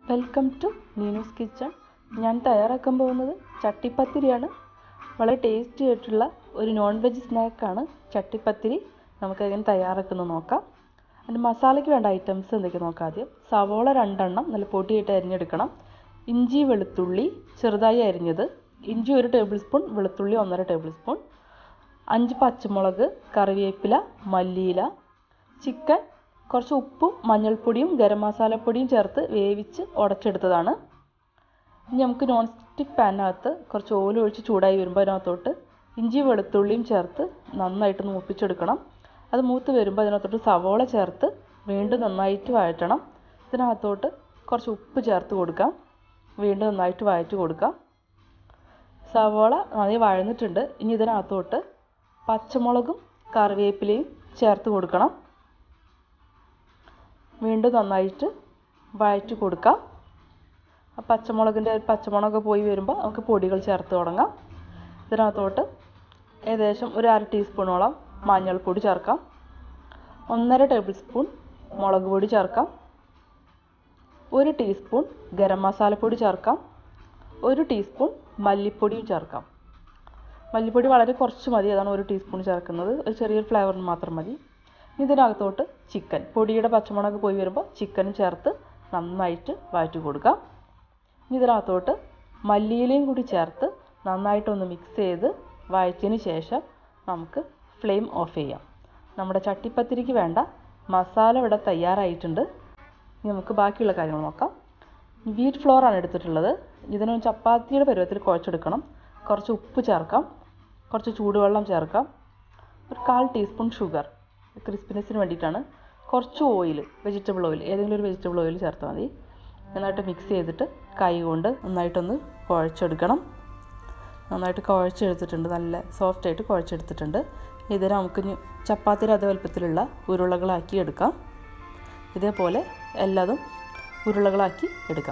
welcome to Neenu's kitchen ഞാൻ തയ്യാറാക്കാൻ പോകുന്നത് ചട്ടിപ്പത്തിരിയാണ് വളരെ ടേസ്റ്റി ആയിട്ടുള്ള ഒരു നോൺ വെജ് സ്നാക്കാണ് ചട്ടിപ്പത്തിരി നമുക്കതെങ്ങനെ തയ്യാറാക്കുന്നത് നോക്കാം അതിൻ്റെ മസാലയ്ക്ക് വേണ്ട ഐറ്റംസ് എന്തൊക്കെ നോക്കാം ആദ്യം സവോള രണ്ടെണ്ണം നല്ല പൊടിയായിട്ട് അരിഞ്ഞെടുക്കണം ഇഞ്ചി വെളുത്തുള്ളി ചെറുതായി അരിഞ്ഞത് ഇഞ്ചി ഒരു ടേബിൾ സ്പൂൺ വെളുത്തുള്ളി ഒന്നര ടേബിൾ സ്പൂൺ അഞ്ച് പച്ചമുളക് കറിവേപ്പില മല്ലിയില ചിക്കൻ കുറച്ച് ഉപ്പും മഞ്ഞൾപ്പൊടിയും ഗരം മസാലപ്പൊടിയും ചേർത്ത് വേവിച്ച് ഉടച്ചെടുത്തതാണ് ഇനി നമുക്ക് നോൺ സ്റ്റിക്ക് പാനിനകത്ത് കുറച്ച് ഓയിൽ ഒഴിച്ച് ചൂടായി വരുമ്പോൾ അതിനകത്തോട്ട് ഇഞ്ചി വെളുത്തുള്ളിയും ചേർത്ത് നന്നായിട്ട് മൂപ്പിച്ചെടുക്കണം അത് മൂത്ത് വരുമ്പോൾ അതിനകത്തോട്ട് സവോള ചേർത്ത് വീണ്ടും നന്നായിട്ട് വഴറ്റണം ഇതിനകത്തോട്ട് കുറച്ച് ഉപ്പ് ചേർത്ത് കൊടുക്കാം വീണ്ടും നന്നായിട്ട് വഴറ്റി കൊടുക്കാം സവോള നന്നായി വഴന്നിട്ടുണ്ട് ഇനി ഇതിനകത്തോട്ട് പച്ചമുളകും കറിവേപ്പിലയും ചേർത്ത് കൊടുക്കണം വീണ്ടും നന്നായിട്ട് വഴറ്റി കൊടുക്കാം ആ പച്ചമുളകിൻ്റെ പച്ചമുളക് പോയി വരുമ്പോൾ നമുക്ക് പൊടികൾ ചേർത്ത് തുടങ്ങാം ഇതിനകത്തോട്ട് ഏകദേശം ഒരു അര ടീസ്പൂണോളം മഞ്ഞൾപ്പൊടി ചേർക്കാം ഒന്നര ടേബിൾ സ്പൂൺ മുളക് പൊടി ചേർക്കാം ഒരു ടീസ്പൂൺ ഗരം മസാലപ്പൊടി ചേർക്കാം ഒരു ടീസ്പൂൺ മല്ലിപ്പൊടിയും ചേർക്കാം മല്ലിപ്പൊടി വളരെ കുറച്ച് മതി അതാണ് ഒരു ടീസ്പൂൺ ചേർക്കുന്നത് ഒരു ചെറിയൊരു ഫ്ലേവറിന് മാത്രം മതി ഇതിനകത്തോട്ട് ചിക്കൻ പൊടിയുടെ പച്ചമുളക് പോയി വരുമ്പോൾ ചിക്കനും ചേർത്ത് നന്നായിട്ട് വഴറ്റി കൊടുക്കാം ഇതിനകത്തോട്ട് മല്ലിയിലയും കൂടി ചേർത്ത് നന്നായിട്ടൊന്ന് മിക്സ് ചെയ്ത് വഴറ്റിയതിന് ശേഷം നമുക്ക് ഫ്ലെയിം ഓഫ് ചെയ്യാം നമ്മുടെ ചട്ടിപ്പത്തിരിക്ക് വേണ്ട മസാല ഇവിടെ തയ്യാറായിട്ടുണ്ട് ഇനി നമുക്ക് ബാക്കിയുള്ള കാര്യങ്ങൾ നോക്കാം വീറ്റ് ഫ്ലോർ ആണ് എടുത്തിട്ടുള്ളത് ഇതിന് ചപ്പാത്തിയുടെ പരുവത്തിൽ കുഴച്ചെടുക്കണം കുറച്ച് ഉപ്പ് ചേർക്കാം കുറച്ച് ചൂടുവെള്ളം ചേർക്കാം ഒരു കാൽ ടീസ്പൂൺ ഷുഗർ ക്രിസ്പിനെസ്സിന് വേണ്ടിയിട്ടാണ് കുറച്ച് ഓയിൽ വെജിറ്റബിൾ ഓയിൽ ഏതെങ്കിലും ഒരു വെജിറ്റബിൾ ഓയിൽ ചേർത്താൽ മതി നന്നായിട്ട് മിക്സ് ചെയ്തിട്ട് കൈ കൊണ്ട് നന്നായിട്ടൊന്ന് കുഴച്ചെടുക്കണം നന്നായിട്ട് കുഴച്ചെടുത്തിട്ടുണ്ട് നല്ല സോഫ്റ്റായിട്ട് കുഴച്ചെടുത്തിട്ടുണ്ട് ഇതിനെ നമുക്ക് ഇനി ചപ്പാത്തിയുടെ അതേ വലുപ്പത്തിലുള്ള ഉരുളകളാക്കി എടുക്കാം ഇതേപോലെ എല്ലാതും ഉരുളകളാക്കി എടുക്കാം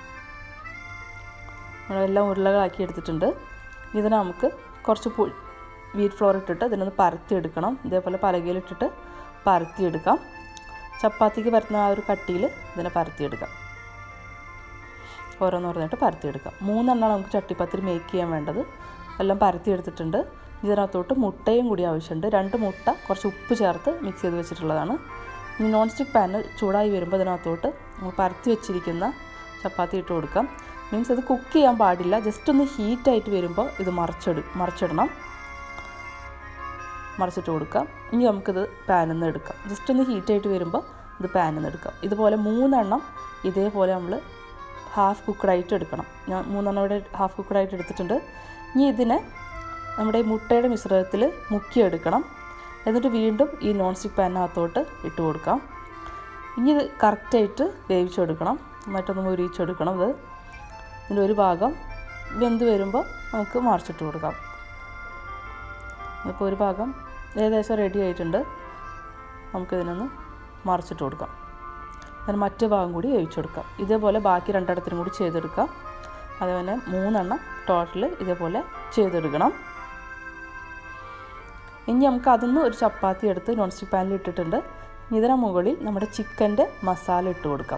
നമ്മളെല്ലാം ഉരുളകളാക്കി എടുത്തിട്ടുണ്ട് ഇതിനെ നമുക്ക് കുറച്ച് പൊ വീറ്റ് ഫ്ലോർ ഇട്ടിട്ട് ഇതിനൊന്ന് പരത്തിയെടുക്കണം ഇതേപോലെ പലകയിലിട്ടിട്ട് പരത്തിയെടുക്കാം ചപ്പാത്തിക്ക് പരത്തുന്ന ആ ഒരു കട്ടിയിൽ ഇതിനെ പരത്തിയെടുക്കാം ഓരോന്നോരോന്നായിട്ട് പരത്തിയെടുക്കാം മൂന്നെണ്ണമാണ് നമുക്ക് ചട്ടിപ്പത്തിരി മേക്ക് ചെയ്യാൻ വേണ്ടത് എല്ലാം പരത്തിയെടുത്തിട്ടുണ്ട് ഇതിനകത്തോട്ട് മുട്ടയും കൂടി ആവശ്യമുണ്ട് രണ്ട് മുട്ട കുറച്ച് ഉപ്പ് ചേർത്ത് മിക്സ് ചെയ്ത് വെച്ചിട്ടുള്ളതാണ് ഇനി നോൺ സ്റ്റിക്ക് പാന് ചൂടായി വരുമ്പോൾ ഇതിനകത്തോട്ട് നമ്മൾ പരത്തി വെച്ചിരിക്കുന്ന ചപ്പാത്തി ഇട്ട് കൊടുക്കാം മീൻസ് അത് കുക്ക് ചെയ്യാൻ പാടില്ല ജസ്റ്റ് ഒന്ന് ഹീറ്റായിട്ട് വരുമ്പോൾ ഇത് മറിച്ചിട് മറിച്ചിടണം മറിച്ചിട്ട് കൊടുക്കാം ഇനി നമുക്കിത് പാനിൽ നിന്ന് എടുക്കാം ജസ്റ്റ് ഒന്ന് ഹീറ്റായിട്ട് വരുമ്പോൾ ഇത് പാനിൽ നിന്ന് എടുക്കാം ഇതുപോലെ മൂന്നെണ്ണം ഇതേപോലെ നമ്മൾ ഹാഫ് കുക്കഡായിട്ട് എടുക്കണം ഞാൻ മൂന്നെണ്ണം ഇവിടെ ഹാഫ് കുക്കഡായിട്ട് എടുത്തിട്ടുണ്ട് ഇനി ഇതിനെ നമ്മുടെ മുട്ടയുടെ മിശ്രിതത്തിൽ മുക്കിയെടുക്കണം എന്നിട്ട് വീണ്ടും ഈ നോൺ സ്റ്റിക്ക് പാനിനകത്തോട്ട് ഇട്ട് കൊടുക്കാം ഇനി ഇത് കറക്റ്റായിട്ട് വേവിച്ചെടുക്കണം നന്നായിട്ടൊന്ന് മുരിച്ചെടുക്കണം ഇത് ഇതിൻ്റെ ഒരു ഭാഗം വെന്ത് വരുമ്പോൾ നമുക്ക് മറിച്ചിട്ട് കൊടുക്കാം ഇപ്പോൾ ഒരു ഭാഗം ഏകദേശം റെഡി ആയിട്ടുണ്ട് നമുക്കിതിനൊന്ന് മറിച്ചിട്ട് കൊടുക്കാം അതിന് മറ്റേ ഭാഗം കൂടി വേവിച്ചെടുക്കാം ഇതേപോലെ ബാക്കി രണ്ടിടത്തിനും കൂടി ചെയ്തെടുക്കാം അതുപോലെ മൂന്നെണ്ണം ടോട്ടൽ ഇതേപോലെ ചെയ്തെടുക്കണം ഇനി നമുക്ക് അതിന്ന് ഒരു ചപ്പാത്തി എടുത്ത് നോൺ സ്റ്റിക്ക് പാനിൽ ഇട്ടിട്ടുണ്ട് ഇതിന് മുകളിൽ നമ്മുടെ ചിക്കൻ്റെ മസാല ഇട്ട് കൊടുക്കാം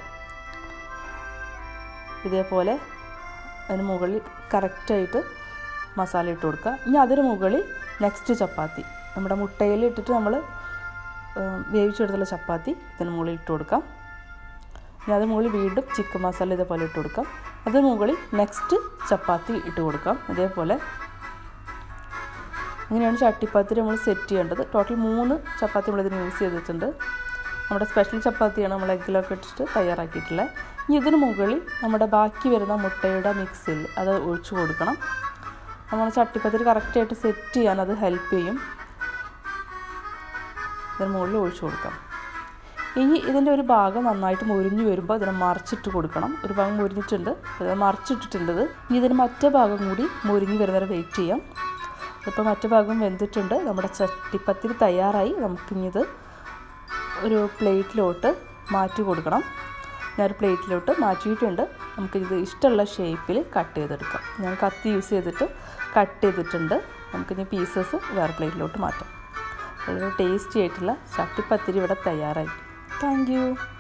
ഇതേപോലെ അതിന് മുകളിൽ കറക്റ്റായിട്ട് മസാല ഇട്ട് കൊടുക്കുക ഇനി അതിന് മുകളിൽ നെക്സ്റ്റ് ചപ്പാത്തി നമ്മുടെ മുട്ടയിൽ ഇട്ടിട്ട് നമ്മൾ വേവിച്ചെടുത്തുള്ള ചപ്പാത്തി ഇതിന് മുകളിൽ ഇട്ട് കൊടുക്കാം ഇനി അതിന് മുകളിൽ വീണ്ടും ചിക്കൻ മസാല ഇതേപോലെ ഇട്ട് കൊടുക്കാം അതിന് മുകളിൽ നെക്സ്റ്റ് ചപ്പാത്തി ഇട്ട് കൊടുക്കാം ഇതേപോലെ ഇങ്ങനെയാണ് ചട്ടിപ്പത്തിരി നമ്മൾ സെറ്റ് ചെയ്യേണ്ടത് ടോട്ടൽ മൂന്ന് ചപ്പാത്തി നമ്മളിതിന് യൂസ് ചെയ്തിട്ടുണ്ട് നമ്മുടെ സ്പെഷ്യൽ ചപ്പാത്തിയാണ് നമ്മൾ എഗ്ഗിലൊക്കെ ഇട്ടിട്ട് തയ്യാറാക്കിയിട്ടുള്ളത് ഇനി ഇതിന് മുകളിൽ നമ്മുടെ ബാക്കി വരുന്ന മുട്ടയുടെ മിക്സിൽ അത് ഒഴിച്ചു കൊടുക്കണം നമ്മൾ ചട്ടിപ്പത്തിരി കറക്റ്റായിട്ട് സെറ്റ് ചെയ്യാൻ അത് ഹെൽപ്പ് ചെയ്യും ഇതിന് മുകളിൽ ഒഴിച്ചു കൊടുക്കാം ഇനി ഇതിൻ്റെ ഒരു ഭാഗം നന്നായിട്ട് മുരിഞ്ഞു വരുമ്പോൾ ഇതിനെ മറിച്ചിട്ട് കൊടുക്കണം ഒരു ഭാഗം മുരിഞ്ഞിട്ടുണ്ട് അത് മറിച്ചിട്ടിട്ടുണ്ട് ഇത് ഇനി ഇതിന് മറ്റേ ഭാഗം കൂടി മുരിഞ്ഞ് വരുന്നവരെ വെയിറ്റ് ചെയ്യാം ഇപ്പോൾ മറ്റു ഭാഗം വെന്തിട്ടുണ്ട് നമ്മുടെ ചട്ടിപ്പത്തിരി തയ്യാറായി നമുക്കിനിത് ഒരു പ്ലേറ്റിലോട്ട് മാറ്റി കൊടുക്കണം ഞാനൊരു പ്ലേറ്റിലോട്ട് മാറ്റിയിട്ടുണ്ട് നമുക്കിത് ഇഷ്ടമുള്ള ഷേപ്പിൽ കട്ട് ചെയ്തെടുക്കാം ഞാൻ കത്തി യൂസ് ചെയ്തിട്ട് കട്ട് ചെയ്തിട്ടുണ്ട് നമുക്കിനി പീസസ് വേറെ പ്ലേറ്റിലോട്ട് മാറ്റാം വളരെ ടേസ്റ്റി ആയിട്ടുള്ള ചട്ടിപ്പത്തിരി ഇവിടെ തയ്യാറായി താങ്ക്